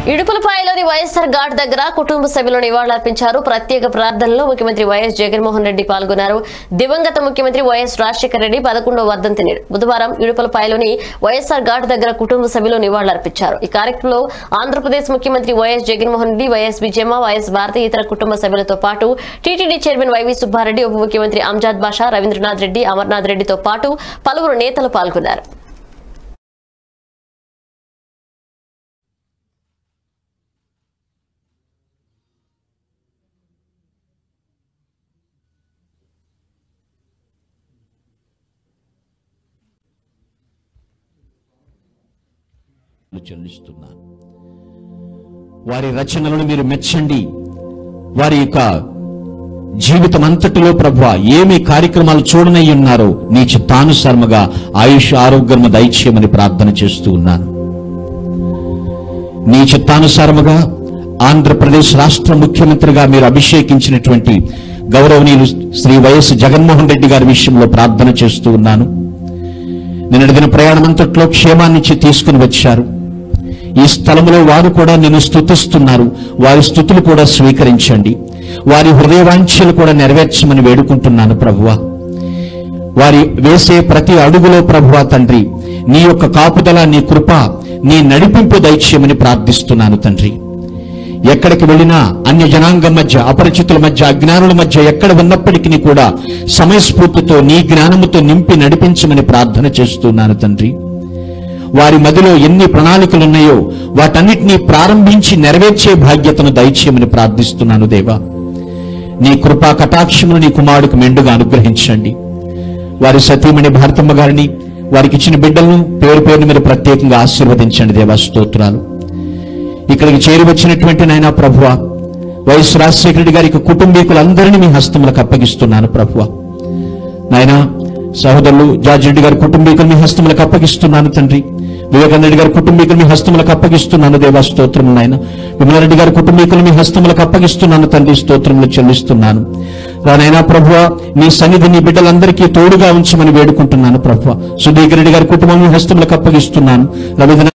ఇడుపులపాయలోని వైఎస్ఆర్ ఘాట్ దగ్గర కుటుంబ సభ్యులు నివాళులర్పించారు ప్రత్యేక ప్రార్థనలో ముఖ్యమంత్రి వైఎస్ జగన్మోహన్ రెడ్డి పాల్గొన్నారు దివంగత ముఖ్యమంత్రి వైఎస్ రాజశేఖర రెడ్డి పదకొండవ వర్ధంతి నేడు బుధవారం ఇడుపులపాయలోని వైఎస్ఆర్ ఘాట్ దగ్గర కుటుంబ సభ్యులు నివాళులర్పించారు ఈ కార్యక్రమంలో ఆంధ్రప్రదేశ్ ముఖ్యమంత్రి YS Jaganmohan Reddy YS Vijayamma YS Bharathi ఇతర కుటుంబ సభ్యులతో పాటు టీటీడీ చైర్మన్ వైవి సుబ్బారెడ్డి ఉప ముఖ్యమంత్రి అంజాద్ బాషా రవీంద్రనాథ్ రెడ్డి అమర్నాథ్ రెడ్డితో పాటు పలువురు నేతలు పాల్గొన్నారు చెల్లిస్తున్నాను వారి రచనలను మీరు మెచ్చండి వారి యొక్క జీవితం అంతటిలో ప్రభు ఏమి కార్యక్రమాలు చూడనై ఉన్నారో నీ చిత్తానుసారముగా ఆయుష్ ఆరోగ్యము దయచేయమని ప్రార్థన చేస్తూ ఉన్నాను నీ చిత్తానుసారముగా ఆంధ్రప్రదేశ్ రాష్ట్ర ముఖ్యమంత్రిగా మీరు అభిషేకించినటువంటి గౌరవనీయులు శ్రీ వైఎస్ జగన్మోహన్ రెడ్డి గారి విషయంలో ప్రార్థన చేస్తూ ఉన్నాను నిన్నటి దిన ప్రయాణం అంతట్లో క్షేమాన్నిచ్చి తీసుకుని వచ్చారు ఈ స్థలంలో వారు కూడా నేను స్తుతిస్తున్నారు వారి స్థుతులు కూడా స్వీకరించండి వారి హృదయవాంఛలు కూడా నెరవేర్చమని వేడుకుంటున్నాను ప్రభువా వారి వేసే ప్రతి అడుగులో ప్రభువా తండ్రి నీ యొక్క కాపుదల నీ కృప నీ నడిపింపు దైత్యమని ప్రార్థిస్తున్నాను తండ్రి ఎక్కడికి వెళ్ళినా అన్య జనాంగం మధ్య అపరిచితుల మధ్య అజ్ఞానుల మధ్య ఎక్కడ ఉన్నప్పటికీ కూడా సమయస్ఫూర్తితో నీ జ్ఞానముతో నింపి నడిపించమని ప్రార్థన చేస్తున్నాను తండ్రి వారి మదిలో ఎన్ని ప్రణాళికలు ఉన్నాయో వాటన్నిటినీ ప్రారంభించి నెరవేర్చే బాధ్యతను దయచేయమని ప్రార్థిస్తున్నాను దేవా నీ కృపా కటాక్షమును నీ కుమారుడికి మెండుగా అనుగ్రహించండి వారి సతీమణి భారతమ్మ గారిని వారికి ఇచ్చిన బిడ్డలను పేరు పేరుని మీరు ప్రత్యేకంగా ఆశీర్వదించండి దేవా స్తోత్రాలు ఇక్కడికి చేరి వచ్చినటువంటి నాయన ప్రభువ వైఎస్ రాజశేఖర రెడ్డి గారికి కుటుంబీకులందరినీ మీ హస్తములకు అప్పగిస్తున్నాను ప్రభువ నాయన సహోదరులు జార్జ్ రెడ్డి గారి కుటుంబీకులు మీ హస్తములకు అప్పగిస్తున్నాను తండ్రి వివేకానంద రెడ్డి గారి కుటుంబీకులు మీ హస్తములకు అప్పగిస్తున్నాను దేవా స్తోత్రం నాయన విమలారెడ్డి గారి కుటుంబీకులు మీ హస్తములకు అప్పగిస్తున్నాను తండ్రి స్తోత్రములు చెల్లిస్తున్నాను రానైనా ప్రభువ నీ సన్నిధి నీ బిడ్డలందరికీ తోడుగా ఉంచమని వేడుకుంటున్నాను ప్రభువ సుధీకర్ రెడ్డి గారి కుటుంబం మీ హస్తములకు అప్పగిస్తున్నాను రవీంద్రనాథ్